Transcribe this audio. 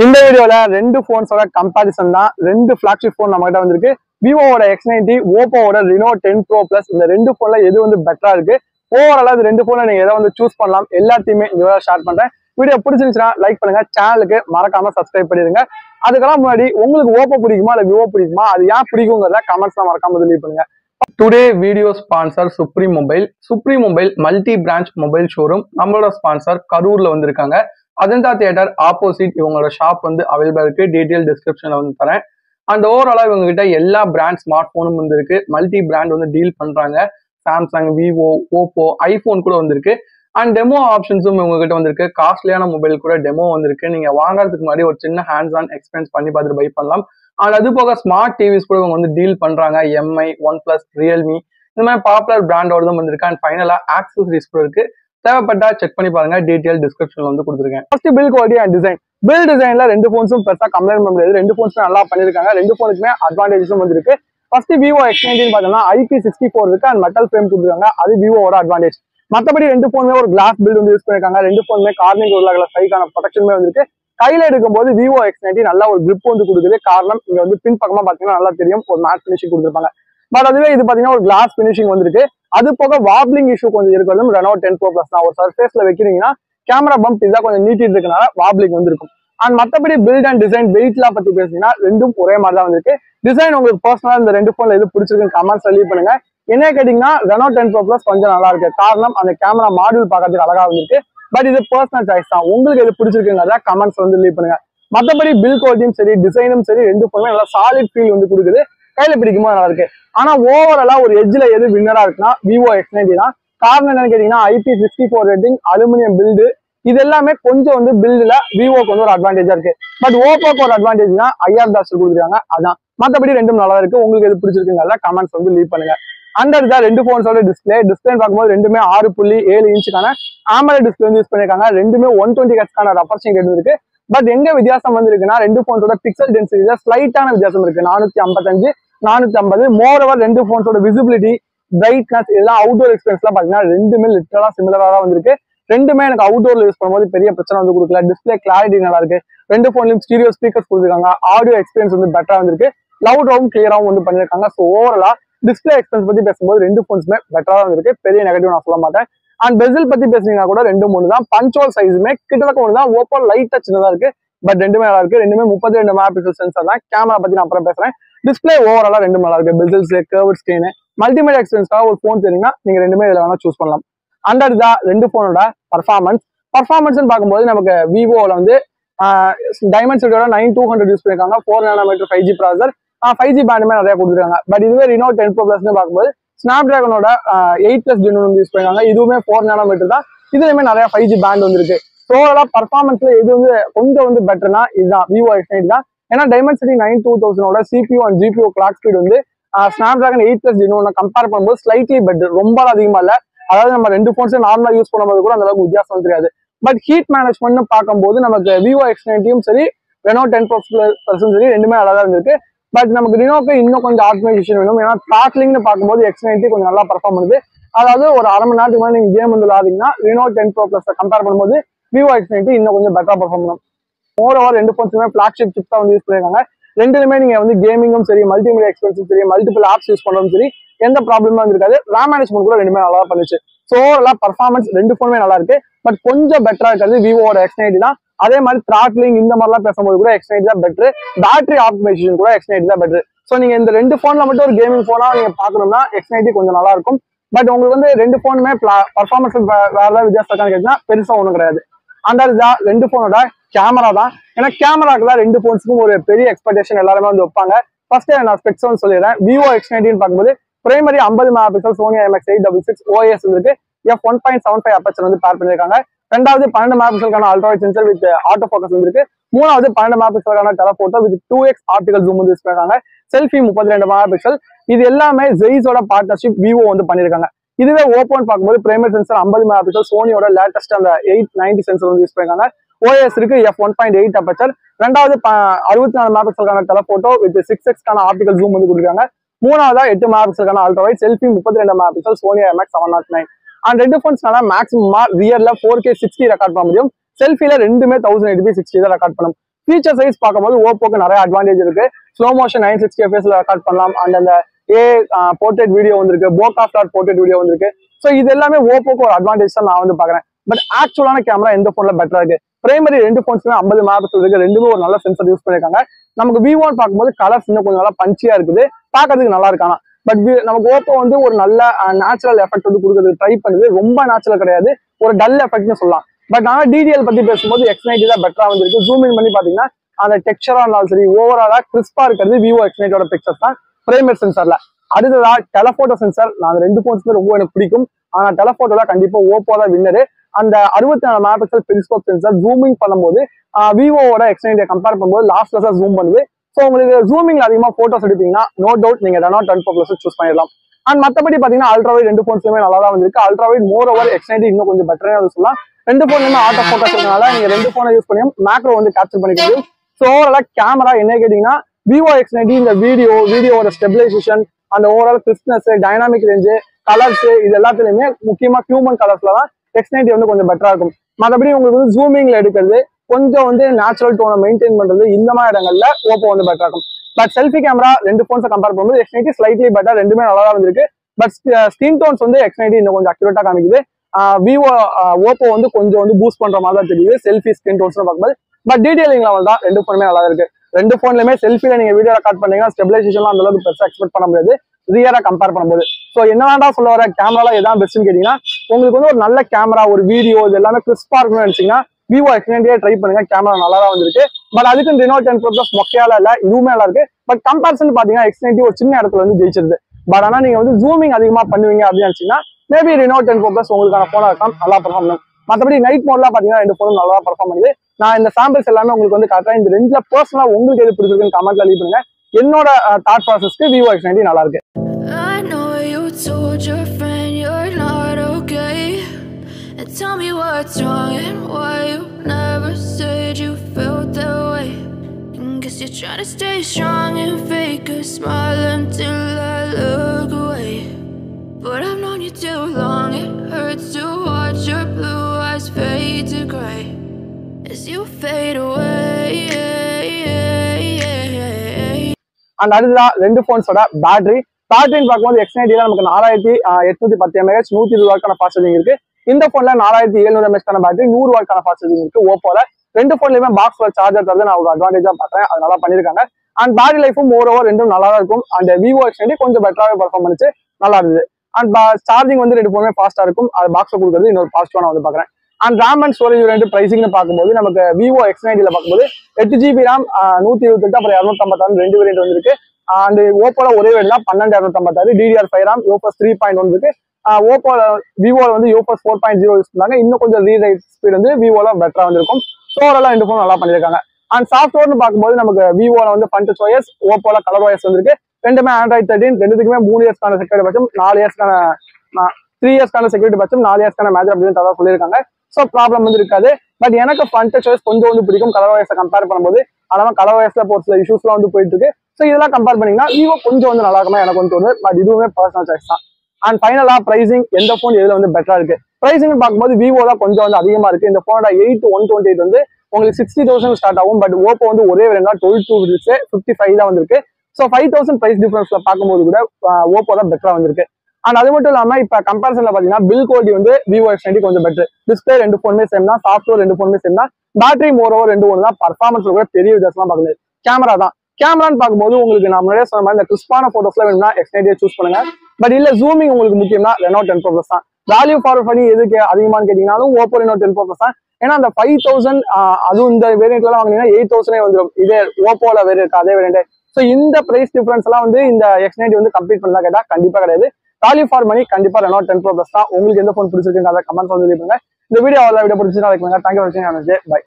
இந்த வீடியோல ரெண்டு போன்ஸோட கம்பாரிசன் தான் ரெண்டு ஃபிளாக்ஷிப் போன் நம்ம கிட்ட வந்திருக்கு விவோவோட எக்ஸ் நைன்டி ஓப்போவோட ரினோ டென் ப்ரோ பிளஸ் இந்த ரெண்டு போன்ல எது வந்து பெட்டரா இருக்கு ஓவராலா இது ரெண்டு போன்ல நீங்க எதை வந்து சூஸ் பண்ணலாம் எல்லாத்தையுமே இந்த ஷேர் பண்றேன் வீடியோ பிடிச்சிருந்துச்சுன்னா லைக் பண்ணுங்க சேனலுக்கு மறக்காம சப்ஸ்கிரைப் பண்ணிடுங்க அதுக்கெல்லாம் முன்னாடி உங்களுக்கு ஓப்போ பிடிக்குமா இல்ல விவோ பிடிக்குமா அது ஏன் பிடிக்குங்கிறத கமெண்ட்ஸ்ல மறக்காம லீவ் பண்ணுங்க today video sponsor supreme mobile supreme mobile multi branch mobile showroom நம்மளோட ஸ்பான்சர் கரூர்ல வந்திருக்காங்க அஜந்தா தியேட்டர் ஆப்போசிட் இவங்களோட ஷாப் வந்து அவைலபிளா இருக்கு டீடைல் டிஸ்கிரிப்ஷன்ல வந்து தரேன் அண்ட் ஓவராலா இவங்க கிட்ட எல்லா பிராண்ட் ஸ்மார்ட் போனும் வந்து இருக்கு மல்டி பிராண்ட் வந்து டீல் பண்றாங்க சாம்சங் விவோ ஓப்போ ஐபோன் கூட வந்திருக்கு அண்ட் டெமோ ஆப்ஷன்ஸும் இவங்க கிட்ட வந்திருக்கு காஸ்ட்லியான மொபைல் கூட டெமோ வந்திருக்கு நீங்க வாங்குறதுக்கு முன்னாடி ஒரு சின்ன ஹேண்ட்ஸ் ஆன் எக்ஸ்பீரியன்ஸ் பண்ணி பார்த்துட்டு பை பண்ணலாம் அண்ட் அது போக ஸ்மார்ட் டிவிஸ் கூட இவங்க வந்து டீல் பண்றாங்க எம்ஐ ஒன் பிளஸ் ரியல்மி இந்த மாதிரி பாப்புலர் பிராண்டோட தான் வந்திருக்கு அண்ட் ஃபைனலா ஆக்சசரிஸ் கூட இருக்கு தேவைப்பட்டா செக் பண்ணி பாருங்க டீடைல் டிஸ்கிரிப்ஷன்ல வந்து கொடுத்துருக்கேன் first build quality and design build டிசைன்ல ரெண்டு போன்ஸும் பெருசா கம்ப்ளைண்ட் பண்ண முடியாது ரெண்டு போன்ஸும் நல்லா பண்ணிருக்காங்க ரெண்டு போனுக்குமே அட்வான்டேஜஸும் வந்திருக்கு ஃபர்ஸ்ட் விவோ எக்ஸ் நைன்டீன் பார்த்தோம்னா ஐபி சிக்ஸ்டி ஃபோர் இருக்கு அண்ட் மெட்டல் ஃப்ரேம் கொடுத்துருக்காங்க அது விவோட அட்வான்டேஜ் மற்றபடி ரெண்டு போனுமே ஒரு கிளாஸ் பில்ட் வந்து யூஸ் பண்ணிருக்காங்க ரெண்டு போனுமே கார்னிங் உள்ள சைக்கான ப்ரொடக்ஷனுமே வந்திருக்கு கையில எடுக்கும்போது விவோ எக்ஸ் நைன்டி நல்ல ஒரு grip வந்து கொடுக்குது காரணம் இங்க வந்து பின் பக்கமா பாத்தீங்கன்னா நல்லா தெரியும் ஒரு மேட் ஃபினிஷிங் கொடுத்துருப்பாங்க பட் அதுவே இது பாத்தீங்கன்னா ஒரு கிளாஸ் ஃபினிஷிங் வந்திருக்கு அது போக வாப்லிங் இஷ்யூ கொஞ்சம் இருக்கிறதும் ரெனோ டென் ப்ரோ பிளஸ் தான் ஒரு சர்ஃபேஸ்ல வைக்கிறீங்கன்னா கேமரா பம்ப் இதாக கொஞ்சம் நீட்டிட்டு இருக்கனால வாப்லிங் வந்திருக்கும் அண்ட் மற்றபடி பில்ட் அண்ட் டிசைன் வெயிட்லாம் பத்தி பேசுனீங்கன்னா ரெண்டும் ஒரே மாதிரி தான் வந்திருக்கு டிசைன் உங்களுக்கு பர்சனலா இந்த ரெண்டு போன்ல எது பிடிச்சிருக்குன்னு கமெண்ட்ஸ் லீவ் பண்ணுங்க என்ன கேட்டீங்கன்னா ரெனோ டென் ப்ரோ பிளஸ் கொஞ்சம் நல்லா இருக்கு காரணம் அந்த கேமரா மாடியூல் பார்க்கறதுக்கு அழகா வந்திருக்கு பட் இது பர்சனல் சாய்ஸ் தான் உங்களுக்கு எது பிடிச்சிருக்குங்கிறத கமெண்ட்ஸ் வந்து லீவ் பண்ணுங்க மற்றபடி பில் குவாலிட்டியும் சரி டிசைனும் சரி ரெண்டு போனுமே நல்லா சாலிட் ஃபீல் வந்து கொடுக்குது கையில பிடிக்கும்போது நல்லா இருக்கு ஆனா ஓவராலா ஒரு எட்ஜ்ல எது வின்னரா இருக்குன்னா விவோ எக்ஸ் நைன்டி தான் காரணம் என்னன்னு கேட்டீங்கன்னா IP sixty four rating aluminium build இது எல்லாமே கொஞ்சம் வந்து பில்டுல விவோக்கு வந்து ஒரு அட்வான்டேஜா இருக்கு பட் ஓப்போக்கு ஒரு அட்வான்டேஜ்னா ஐஆர் தாஸ் கொடுத்துருக்காங்க அதான் மற்றபடி ரெண்டும் நல்லா இருக்கு உங்களுக்கு எது பிடிச்சிருக்குங்கிறத கமெண்ட்ஸ் வந்து லீவ் பண்ணுங்க அண்டர் தான் ரெண்டு போன்ஸோட டிஸ்பிளே டிஸ்பிளே பார்க்கும்போது ரெண்டுமே ஆறு புள்ளி ஏழு இன்ச்சுக்கான ஆமலை டிஸ்பிளே வந்து யூஸ் பண்ணிருக்காங்க ரெண்டுமே ஒன் டுவெண்ட்டி ஹெட்ஸ்க்கான ரெஃபர்ஷிங் ரேட் இருக்கு பட் எங்க வித்தியாசம் வந்து இருக்குன்னா ரெண்டு போன்ஸோட பிக்சல் டென்சிட்டியில ஸ்லைட்டான வித்தியாசம் இருக்கு நானூத்தி ஐம்பத்தஞ்சு நானூத்தி ஐம்பது மோர் ஓவர் ரெண்டு போன்ஸோட விசிபிலிட்டி பிரைட்னஸ் இதெல்லாம் அவுட்டோர் எக்ஸ்பீரியன்ஸ்லாம் பாத்தீங்கன்னா ரெண்டுமே லிட்டரலா சிமிலரா தான் வந்திருக்கு ரெண்டுமே எனக்கு அவுட்டோர்ல யூஸ் பண்ணும்போது பெரிய பிரச்சனை வந்து கொடுக்கல டிஸ்பிளே கிளாரிட்டி நல்லா இருக்கு ரெண்டு போன்லயும் ஸ்டீரியோ ஸ்பீக்கர்ஸ் கொடுத்துருக்காங்க ஆடியோ எக்ஸ்பீரியன்ஸ் வந்து பெட்டரா வந்திருக்கு லவுடாவும் கிளியராகவும் வந்து பண்ணிருக்காங்க ஸோ ஓவரலா டிஸ்பிளே எக்ஸ்பென்ஸ் பத்தி பேசும்போது ரெண்டு போன்ஸுமே பெட்டரா தான் இருக்கு பெரிய நெகட்டிவ் நான் சொல்ல மாட்டேன் அண்ட் பெசில் பத்தி பேசுனீங்கன்னா கூட ரெண்டு மூணு தான் பஞ்சோல் சைஸுமே கிட்டத்தட்ட ஒன்று தான் ஓப்போ லைட்டா சின்னதா இருக்கு பட் ரெண்டுமே நல்லா இருக்கு ரெண்டுமே முப்பத்தி ரெண்டு மெகா பிக்சல் சென்சர் தான் கேமரா பத்தி நான் அப்புறம் பேசுறேன் டிஸ்பிளே ஓவராலா ரெண்டு நல்லா இருக்கு பெசில்ஸ் கர்வ் ஸ்கிரீன் மல்டிமீடியா எக்ஸ்பீரியன்ஸ்க்காக ஒரு ஃபோன் தெரியுங்கன்னா நீங்க ரெண்டுமே இதுல வேணா சூஸ் பண்ணலாம் அண்டர் தான் ரெண்டு போனோட பர்ஃபார்மன்ஸ் பர்ஃபார்மன்ஸ் பார்க்கும்போது நமக்கு விவோல வந்து டைமண்ட் சிட்டியோட நைன் டூ ஹண்ட்ரட் யூஸ் பண்ணிருக்காங்க four nanometre five G processor five G பேண்டுமே நிறைய கொடுத்துருக்காங்க பட் இதுவே ரினோ டென் ப்ரோ பிளஸ்னு பார்க்கும்போது ஸ்னாப் டிராகனோட எயிட் பிளஸ் ஜென் வந்து யூஸ் பண்ணிருக்காங்க இதுவுமே ஃபோர் நானோமீட்டர் தான் இதுலயுமே நிறைய ஃபைவ் ஜி பேண்ட் வந்துருக்கு ஸோ ஓவராலா பர்ஃபார்மன்ஸ்ல இது வந்து கொஞ்சம் வந்து பெட்டர்னா இதுதான் விவோ எக்ஸ் நைட் தான் ஏன்னா டைமண்ட் சிட்டி நைன் டூ தௌசண்டோட CPU and GPU clock speed வந்து Snapdragon eight plus gen compare பண்ணும்போது ஸ்லைட்லி பெட்டர் ரொம்ப அதிகமா இல்ல அதாவது நம்ம ரெண்டு ஃபோன்ஸும் நார்மலா யூஸ் பண்ணும்போது கூட அந்த அளவுக்கு வித்தியாசம் தெரியாது பட் ஹீட் மேனேஜ்மெண்ட்னு பார்க்கும்போது நமக்கு விவோ எக்ஸ் நைன்ட்டியும் சரி ரெனோ டென் பர்சன்ட் சரி ரெண்டுமே நல்லா தான் இருந்திருக்கு பட் நமக்கு ரினோக்கு இன்னும் கொஞ்சம் ஆப்டிமைசேஷன் வேணும் ஏன்னா த்ராட்லிங்னு பார்க்கும்போது எக்ஸ் நைன்ட்டி கொஞ்சம் நல்லா பர்ஃபார்ம் பண்ணுது அதாவது ஒரு அரை மணி நேரத்துக்கு மேலே நீங்கள் கேம் வந்து விளாதிங்கன்னா Reno ten pro plus compare பண்ணும்போது விவோ எக்ஸ் நைன்ட்டி இன்னும் கொஞ்சம் பெட்டரா பர்ஃபார்ம் பண்ணும் மோர் ஓவர் ரெண்டு ஃபோன்ஸுமே ஃபிளாக்ஷிப் சிப்ஸ் தான் வந்து யூஸ் பண்ணிருக்காங்க ரெண்டுலுமே நீங்க வந்து கேமிங்கும் சரி மல்டிமீடியா எக்ஸ்பென்ஸும் சரி மல்டிபிள் ஆப்ஸ் யூஸ் பண்ணுறதும் சரி எந்த ப்ராப்ளமும் இருக்காது ரேம் மேனேஜ்மெண்ட் கூட ரெண்டுமே நல்லா பண்ணுச்சு ஸோ ஓவராலா பர்ஃபார்மன்ஸ் ரெண்டு ஃபோனுமே நல்லா இருக்கு பட் கொஞ்சம் பெட்டரா இருக்கிறது விவோட எக்ஸ் நைன்டி தான் அதே மாதிரி த்ராட்லிங் இந்த மாதிரிலாம் பேசும்போது கூட எக்ஸ் நைன்டி தான் பெட்ரு பேட்டரி ஆப்டிமைசேஷன் கூட எக்ஸ் நைன்டி தான் பெட்ரு ஸோ நீங்க இந்த ரெண்டு ஃபோன்ல மட்டும் ஒரு கேமிங் ஃபோனா நீங்க பார்க்கணும்னா எக்ஸ் நைன்டி கொஞ்சம் நல்லா இருக்கும் பட் உங்களுக்கு வந்து ரெண்டு ஃபோனுமே பர்ஃபார்மன்ஸ் வேற ஏதாவது வித்தியாசம் இருக்கான்னு கேட்டீங்கன்னா பெருசா ஒன்றும் கிடையாது அந்த தான் ரெண்டு ஃபோனோட கேமரா தான் ஏன்னா கேமராக்கு தான் ரெண்டு ஃபோன்ஸுக்கும் ஒரு பெரிய எக்ஸ்பெக்டேஷன் எல்லாருமே வந்து வைப்பாங்க ஃபர்ஸ்ட் நான் ஸ்பெக்ஸ் வந்து சொல்லிடுறேன் விவோ எக்ஸ் நைன்டின்னு பார்க்கும்போது பிரைமரி ஐம்பது mega pixel Sony IMX eight double six OIS இருக்கு f one point seven five aperture வந்து பேர் பண்ணிருக்காங்க ரெண்டாவது பன்னெண்டு மெகா பிக்சலுக்கான ultrawide sensor with auto focus வந்துருக்கு மூணாவது பன்னெண்டு மெகா பிக்சலுக்கான telephoto with two X optical zoom வந்து யூஸ் பண்ணிருக்காங்க செல்ஃபி முப்பத்தி ரெண்டு மெகா பிக்சல் இது எல்லாமே ஜெய்ஸோட பார்ட்னர்ஷிப் விவோ வந்து பண்ணிருக்காங்க இதுவே ஓப்பன் பார்க்கும்போது பிரைமரி சென்சர் ஐம்பது மெகா பிக்சல் சோனியோட லேட்டஸ்ட் அந்த எயிட் நைன்டி சென்சர் வந்து யூஸ் பண்ணிருக்காங்க ஓஎஸ் இருக்கு f one point eight aperture ரெண்டாவது அறுபத்தி நாலு மெகா பிக்சலுக்கான டெலபோட்டோ வித் சிக்ஸ் எக்ஸ்க்கான ஆப்டிகல் ஜூம் வந்து கொடுக்குறாங்க மூணாவதா எட்டு மெகா பிக்சலுக்கான அல்ட்ராவைட் செல்ஃபி முப்பத்தி ரெண்டு mega pixel Sony IMX seven naught nine and ரெண்டு ஃபோன்ஸ்னால மேக்ஸிமமா ரியர்ல ஃபோர் கே சிக்ஸ்டி ரெக்கார்ட் பண்ண முடியும் செல்ஃபில ரெண்டுமே தௌசண்ட் எயிட்டி சிக்ஸ்டி தான் ரெக்கார்ட் பண்ணும் ஃபீச்சர் சைஸ் பார்க்கும்போது ஓப்போக்கு நிறைய அட்வான்டேஜ் இருக்கு ஸ்லோ மோஷன் நைன் சிக்ஸ்டி எஃப்எஸ்ல ரெக்கார்ட் பண்ணலாம் அண்ட் அந்த ஏ போர்ட்ரேட் வீடியோ வந்திருக்கு போகா ஃபிளாட் போர்ட்ரேட் வீடியோ வந்திருக்கு ஸோ இது எல்லாமே ஓப்போக்கு ஒரு அட்வான்டேஜ் தான் நான் வந்து பார்க்குறேன் பட் ஆக்சுவலான கேமரா எந்த ஃபோன்ல பெட்டரா இருக்கு பிரைமரி ரெண்டு ஃபோன்ஸ்மே ஐம்பது மெகா இருக்கு ரெண்டுமே ஒரு நல்ல சென்சர் யூஸ் பண்ணிருக்காங்க நமக்கு விவோன்னு பார்க்கும்போது கலர்ஸ் இன்னும் கொஞ்சம் நல்லா பஞ்சியா இருக்குது பார்க்கறதுக்கு நல்லா இருக்கானா பட் நமக்கு ஓப்போ வந்து ஒரு நல்ல நேச்சுரல் எஃபெக்ட் வந்து கொடுக்குறது ட்ரை பண்ணுது ரொம்ப நேச்சுரல் கிடையாது ஒரு டல் எஃபெக்ட்னு சொல்லலாம் பட் ஆனால் டிடிஎல் பத்தி பேசும்போது எக்ஸ் நைன்டி தான் பெட்டரா வந்திருக்கு ஜூம் இன் பண்ணி பாத்தீங்கன்னா அந்த டெக்ஸ்டரா இருந்தாலும் சரி ஓவராலா கிறிஸ்பா இருக்கிறது விவோ எக்ஸ் நைட்டோட பிக்சர்ஸ் தான் பிரைமரி சென்சர்ல அடுத்ததா டெலபோட்டோ சென்சர் நான் ரெண்டு போன்ஸுமே ரொம்ப எனக்கு பிடிக்கும் ஆனா டெலபோட்டோல கண்டிப்பா ஓப்போ தான் வின்னரு அந்த அறுபத்தி நாலு mega pixel periscope sensor zooming பண்ணும்போது விவோவோட எக்ஸ் நைன்டியை கம்பேர் பண்ணும்போது லாஸ்ட்லெஸ்ஸா ஜூம் பண்ணுது ஸோ உங்களுக்கு ஜூமிங்ல அதிகமா போட்டோஸ் எடுத்தீங்கன்னா நோ டவுட் நீங்க Reno ten four plus choose பண்ணிடலாம் அண்ட் மத்தபடி பாத்தீங்கன்னா அல்ட்ராவைட் ரெண்டு போன்ஸ்லுமே நல்லா தான் வந்திருக்கு ultrawide more over X ninety இன்னும் கொஞ்சம் பெட்டரே சொல்லலாம் ரெண்டு போன்லுமே ஆட்டோ போட்டோஸ் இருக்கனால நீங்க ரெண்டு போனை யூஸ் பண்ணி மேக்ரோ வந்து கேப்சர் பண்ணிக்கிறது ஸோ ஓவராலா கேமரா என்ன கேட்டீங்கன்னா விவோ எக்ஸ் நைன்டி இந்த வீடியோ வீடியோவோட ஸ்டெபிலைசேஷன் அந்த overall crispness dynamic range colours இது எல்லாத்துலயுமே முக்கியமா ஹியூமன் கலர்ஸ்ல தான் எக்ஸ் நைன்டி வந்து கொஞ்சம் பெட்டரா இருக்கும் மற்றபடி உங்களுக்கு வந்து ஜூமிங்ல எடுக்கிறது கொஞ்சம் வந்து நேச்சுரல் டோனை மெயின்டைன் பண்றது இந்த மாதிரி இடங்கள்ல ஓப்போ வந்து பெட்டரா இருக்கும் பட் செல்ஃபி கேமரா ரெண்டு போன்ஸை கம்பேர் பண்ணும்போது எக்ஸ் நைன்டி ஸ்லைட்லி பெட்டர் ரெண்டுமே நல்லா தான் வந்திருக்கு பட் ஸ்கின் டோன்ஸ் வந்து எக்ஸ் நைன்டி இன்னும் கொஞ்சம் அக்யூரேட்டா காமிக்குது விவோ ஓப்போ வந்து கொஞ்சம் வந்து பூஸ்ட் பண்ற மாதிரி தான் தெரியுது செல்ஃபி ஸ்கின் டோன்ஸ் பார்க்கும்போது பட் டீடைலிங் லெவல் தான் ரெண்டு போனுமே நல்லா இருக்கு ரெண்டு போன்லயுமே செல்ஃபில நீங்க வீடியோ ரெக்கார்ட் பண்ணீங்கன்னா ஸ்டெபிலைசேஷன்லாம் அந்த அளவுக்கு பெருசா எக்ஸ்பெக்ட் பண்ண முடியாது ரியரா கம்பேர் பண்ணும்போது ஸோ என்னடா சொல்ல வர கேமரால எதான் பெஸ்ட்னு கேட்டீங்கன்னா உங்களுக்கு வந்து ஒரு நல்ல கேமரா ஒரு வீடியோ இது எல்லாமே கிறிஸ்பா இருக்கணும்னு நினைச்சீங்கன்னா விவோ எக்ஸ்டெண்டே ட்ரை பண்ணுங்க கேமரா நல்லா தான் வந்திருக்கு பட் அதுக்கு ரெனோ டென் ப்ரோ ப்ளஸ் மொக்கையால இல்ல இதுவுமே நல்லா இருக்கு பட் கம்பேரிசன் பாத்தீங்கன்னா எக்ஸ்டென்டி ஒரு சின்ன இடத்துல வந்து ஜெயிச்சிருது பட் ஆனா நீங்க வந்து ஜூமிங் அதிகமா பண்ணுவீங்க அப்படின்னு நினைச்சீங்கன்னா maybe Reno ten pro plus உங்களுக்கான போனா இருக்கலாம் நல்லா பெர்ஃபார்ம் பண்ணும் மற்றபடி நைட் மோட்ல பாத்தீங்கன்னா ரெண்டு போனும் நல்லா பெர்ஃபார்ம் பண்ணுது நான் இந்த சாம்பிள்ஸ் எல்லாமே உங்களுக்கு வந்து காட்டுறேன் இந்த ரெண்டுல பர்சனலா உங்களுக்கு எது பிடிச்சிருக்குன்னு கமெண்ட்ல லீவ் பண்ணுங்க என்னோட தாட் ப்ராசஸ்க்கு விவோ எக்ஸ் நைன்டி நல்லா இருக்கு I know you told your friend you're not okay. And tell me what's wrong and why you never said you felt that way. And guess you're trying to stay strong and fake a smile until I look away. But I've known you too long, it hurts to watch your blue eyes fade to gray as you fade away. And அடுத்ததா ரெண்டு போன்ஸோட battery பேட்டரின்னு பார்க்கும்போது X நைன்டில நமக்கு நாலாயிரத்தி எட்நூத்தி பத்து mAh நூத்தி இருபது வாட்கான fast charging இருக்கு இந்த போன்ல நாலாயிரத்தி எழுநூறு எம்ஏஹெச்கான பேட்டரி நூறு வாட்கான ஃபாஸ்ட் சார்ஜிங் இருக்கு ஓப்போல ரெண்டு போன்லயுமே பாக்ஸ்ல சார்ஜர் தரது நான் ஒரு அட்வான்டேஜா பாக்குறேன் அது நல்லா பண்ணிருக்காங்க அண்ட் பேட்டரி லைஃபும் மோர் ஓவர் ரெண்டும் நல்லா தான் இருக்கும் அண்ட் விவோ எக்ஸ் நைன்டி கொஞ்சம் பெட்டராகவே பர்ஃபார்ம் பண்ணிச்சு நல்லா இருந்தது அண்ட் சார்ஜிங் வந்து ரெண்டு போனுமே ஃபாஸ்டா இருக்கும் அது பாக்ஸ்ல கொடுக்குறது இன்னொரு பாசிட்டிவா நான் வந்து பாக்குறேன் அண்ட் ரேம் அண்ட் ஸ்டோரேஜ் ரெண்டு பிரைசிங்னு பார்க்கும்போது நமக்கு விவோ எக்ஸ் நைன்டில பார்க்கும்போது எட்டு ஜிபி ரேம் நூத்தி இருபத்தெட்டு அப்புறம் இரநூத்தம்பத்தாறு ரெண்டு வேரியன்ட் வந்திருக்கு அண்ட் ஓப்போல ஒரே வேரியன்ட் தான் பன்னெண்டு இரநூத்தம்பத்தாறு DDR five RAM UFS three point one இருக்கு ஓப்போல விவோல வந்து UFS four point zero use பண்ணாங்க இன்னும் கொஞ்சம் ரீரைட் ஸ்பீட் வந்து விவோல பெட்டரா வந்திருக்கும் ஸ்டோரெல்லாம் ரெண்டு ஃபோன் நல்லா பண்ணியிருக்காங்க அண்ட் சாஃப்ட்வேர்னு பார்க்கும்போது நமக்கு விவோல வந்து பண்ட் ஓஎஸ் ஓப்போல கலர் ஓஎஸ் வந்திருக்கு ரெண்டுமே ஆண்ட்ராய்ட் தேர்ட்டின் ரெண்டுத்துக்குமே மூணு இயர்ஸ்க்கான செக்யூரிட்டி பட்சம் நாலு இயர்ஸ்க்கான த்ரீ இயர்ஸ்க்கான செக்யூரிட்டி பட்சம் நாலு இயர்ஸ்க்கான மேஜர் அப்படின்னு தவிர சொல்லியிருக்காங்க ஸோ ப்ராப்ளம் வந்து இருக்காது பட் எனக்கு ஃபண்ட் சாய்ஸ் கொஞ்சம் வந்து பிடிக்கும் கலர் ஓஎஸை கம்பேர் பண்ணும்போது அதனால கலர் ஓஎஸ்ல ஒரு சில இஷ்யூஸ்லாம் வந்து போயிட்டு இருக்கு ஸோ இதெல்லாம் கம்பேர் பண்ணீங்கன்னா விவோ கொஞ்சம் வந்து நல்லா இருக்குமா எனக்கு வந்து தோணுது பட் இதுவுமே பர்சனல் சாய்ஸ் தான் அண்ட் ஃபைனலா பிரைசிங் எந்த ஃபோன் எதுல வந்து பெட்டரா இருக்கு பிரைசிங் பார்க்கும்போது விவோ தான் கொஞ்சம் வந்து அதிகமா இருக்கு இந்த ஃபோனோட எயிட் ஒன் டுவெண்ட்டி எயிட் வந்து உங்களுக்கு சிக்ஸ்டி தௌசண்ட் ஸ்டார்ட் ஆகும் பட் ஓப்போ வந்து ஒரே வேணும்னா டுவெல் டூ ஃபிஃப்டி ஃபைவ் தான் வந்திருக்கு ஸோ ஃபைவ் தௌசண்ட் ப்ரைஸ் டிஃபரன்ஸ்ல பார்க்கும்போது கூட ஓப்போ தான் பெட்டரா வந்திருக்கு அண்ட் அது மட்டும் இல்லாம இப்ப கம்பேரிசன்ல பாத்தீங்கன்னா பில் குவாலிட்டி வந்து விவோ எக்ஸ் கொஞ்சம் பெட்டர் டிஸ்பிளே ரெண்டு ஃபோனுமே சேம் தான் சாஃப்ட்வேர் ரெண்டு ஃபோனுமே சேம் தான் பேட்டரி மோர் ஓவர் ரெண்டு ஒன்று தான் பர்ஃபார்மன்ஸ்ல கூட பெரிய வித்தியாசம் பார்க்க முடியாது கேமரா தான் கேமரான்னு பார்க்கும்போது உங்களுக்கு நான் முன்னாடியே சொன்ன மாதிரி இந்த கிறிஸ்பான போட்டோஸ்ல வேணும்னா எக்ஸ் நைன்டியை சூஸ் பண்ணுங்க பட் இல்ல ஜூமிங் உங்களுக்கு முக்கியம்னா ரெனோ டென் ப்ரோ ப்ளஸ் தான் வேல்யூ ஃபார் பண்ணி எதுக்கு அதிகமான்னு கேட்டீங்கன்னாலும் Oppo Reno ten pro plus தான் ஏன்னா அந்த ஃபைவ் தௌசண்ட் அதுவும் இந்த வேரியன்ட்ல வாங்கினீங்கன்னா எயிட் தௌசண்டே வந்துடும் இதே ஓப்போல வேற இருக்கு அதே வேரியன்ட் ஸோ இந்த பிரைஸ் டிஃபரன்ஸ் எல்லாம் வந்து இந்த எக்ஸ் நைன்டி வந்து கம்ப்ளீட் பண்ணலாம் கேட்டா கண்டிப்பா கிடையாது வேல்யூ ஃபார் மணி கண்டிப்பா ரெனோ டென் ப்ரோ ப்ளஸ் தான் உங்களுக்கு எந்த ஃபோன் பிடிச்சிருக்குங்க அதை கமெண்ட் வந்து பண்ணுங்க இந்த வீடியோ அவ்வளோ வீடியோ பிடிச்சிருந்தா லைக் பண்ணுங்க தேங்க்யூ ஃபார் வாட்சிங் பை